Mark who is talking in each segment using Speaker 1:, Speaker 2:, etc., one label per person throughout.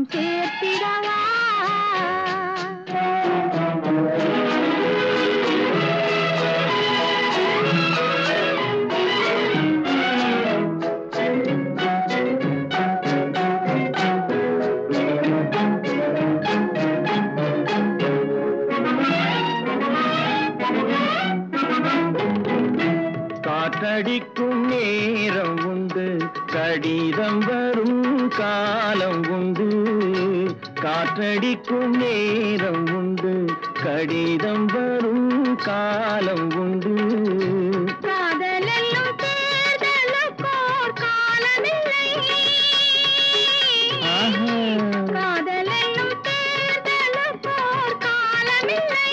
Speaker 1: இன்பம் சேர்த்திடவா
Speaker 2: காற்றடிக்கும் நேரம் உண்டு கடிதம் வரும் காலம் உண்டு காற்றடிக்கும் நேரம் உண்டு கடிதம் வரும் காலம் உண்டு
Speaker 1: காதலெல்லும் தேர்தலுக்கோர் காலமில்லை
Speaker 2: ஆஹா.
Speaker 1: காதலெல்லும் தேர்தலுக்கோர் காலமில்லை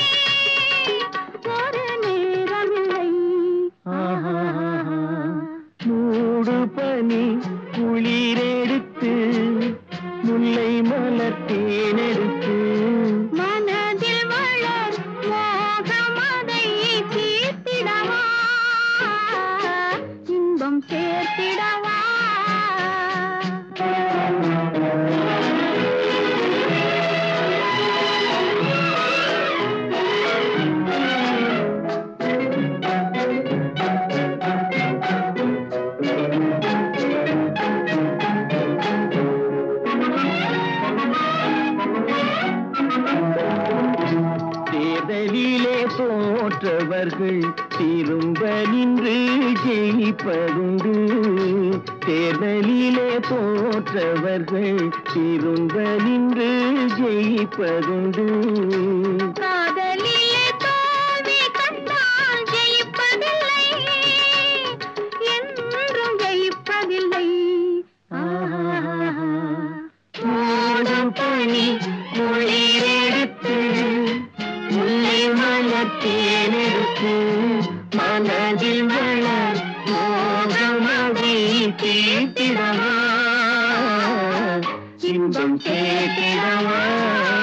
Speaker 1: ஒரு நேரமில்லை
Speaker 2: ஆஹாஹாஹா. மூடு பனி குளிரெடுத்து முல்லை மலர் தேனெடுத்து
Speaker 1: மனதில் வளர் மோகமதை தீர்த்திடவா இன்பம் சேர்த்திடவா
Speaker 2: தேர்தலிலே தோற்றவர்கள் திரும்ப நின்று ஜெயிப்பதுண்டு தேர்தலிலே தோற்றவர்கள் திரும்ப நின்று ஜெயிப்பதுண்டு
Speaker 1: காதலிலே தோல்வி கண்டால் ஜெயிப்பதில்லை என்றும் ஜெயிப்பதில்லை
Speaker 2: மூடும் பனி குளிரெடுத்து முல்லை மலர் தேனெடுத்து மனதில் வளர் மோகமதி தீர்த்திடவா இன்பம் சேர்த்திடவா